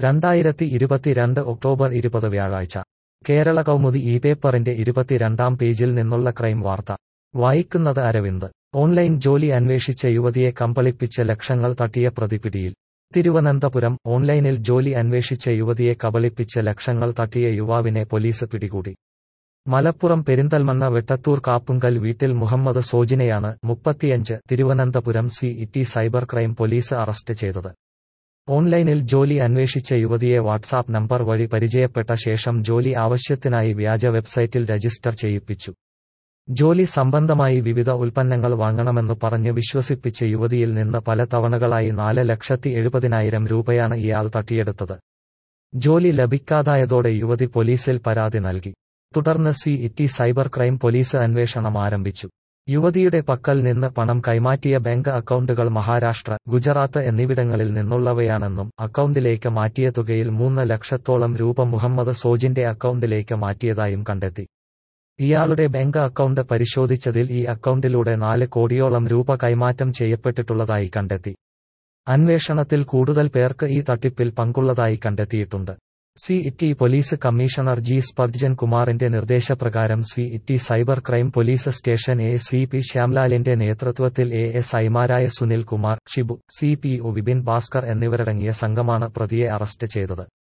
രണ്ടായിരത്തി ഇരുപത്തിരണ്ട് ഒക്ടോബർ ഇരുപത് വ്യാഴാഴ്ച കേരള കൗമുദി ഈ പേപ്പറിന്റെ ഇരുപത്തിരണ്ടാം പേജിൽ നിന്നുള്ള ക്രൈം വാർത്ത വായിക്കുന്നത് അരവിന്ദ് ഓൺലൈൻ ജോലി അന്വേഷിച്ച യുവതിയെ കമ്പളിപ്പിച്ച് ലക്ഷങ്ങൾ തട്ടിയ പ്രതി പിടിയിൽ തിരുവനന്തപുരം ഓൺലൈനിൽ ജോലി അന്വേഷിച്ച യുവതിയെ കബളിപ്പിച്ച് ലക്ഷങ്ങൾ തട്ടിയ യുവാവിനെ പോലീസ് പിടികൂടി മലപ്പുറം പെരിന്തൽമണ്ണ വെട്ടത്തൂർ കാപ്പുങ്കൽ വീട്ടിൽ മുഹമ്മദ് സോജിനെയാണ് മുപ്പത്തിയഞ്ച് Thiruvananthapuram city cyber crime police arrest ചെയ്തത് ഓൺലൈനിൽ ജോലി അന്വേഷിച്ച യുവതിയെ വാട്സാപ്പ് നമ്പർ വഴി പരിചയപ്പെട്ട ശേഷം ജോലി ആവശ്യത്തിനായി വ്യാജ വെബ്സൈറ്റിൽ രജിസ്റ്റർ ചെയ്യിപ്പിച്ചു ജോലി സംബന്ധമായി വിവിധ ഉൽപ്പന്നങ്ങൾ വാങ്ങണമെന്ന് പറഞ്ഞ് വിശ്വസിപ്പിച്ച് യുവതിയിൽ നിന്ന് പല തവണകളായി നാല് ലക്ഷത്തി എഴുപതിനായിരം രൂപയാണ് ഇയാൾ തട്ടിയെടുത്തത് ജോലി ലഭിക്കാതായതോടെ യുവതി പോലീസിൽ പരാതി നൽകി തുടർന്ന് city cyber crime police അന്വേഷണം ആരംഭിച്ചു യുവതിയുടെ പക്കൽ നിന്ന് പണം കൈമാറ്റിയ ബാങ്ക് അക്കൗണ്ടുകൾ മഹാരാഷ്ട്ര ഗുജറാത്ത് എന്നിവിടങ്ങളിൽ നിന്നുള്ളവയാണെന്നും അക്കൗണ്ടിലേക്ക് മാറ്റിയ തുകയിൽ മൂന്ന് ലക്ഷത്തോളം രൂപ മുഹമ്മദ് സോജിന്റെ അക്കൗണ്ടിലേക്ക് മാറ്റിയതായും കണ്ടെത്തി ഇയാളുടെ ബാങ്ക് അക്കൗണ്ട് പരിശോധിച്ചതിൽ ഈ അക്കൗണ്ടിലൂടെ നാല് കോടിയോളം രൂപ കൈമാറ്റം ചെയ്യപ്പെട്ടിട്ടുള്ളതായി കണ്ടെത്തി അന്വേഷണത്തിൽ കൂടുതൽ പേർക്ക് ഈ തട്ടിപ്പിൽ പങ്കുള്ളതായി കണ്ടെത്തിയിട്ടുണ്ട് city police commissioner G Spurjan കുമാറിന്റെ നിർദ്ദേശപ്രകാരം city cyber crime police station A C P ശ്യാംലാലിന്റെ നേതൃത്വത്തിൽ എ എസ് ഐമാരായ Sunil Kumar Shibu C P O Vipin Bhaskar എന്നിവരടങ്ങിയ സംഘമാണ് പ്രതിയെ അറസ്റ്റ് ചെയ്തത്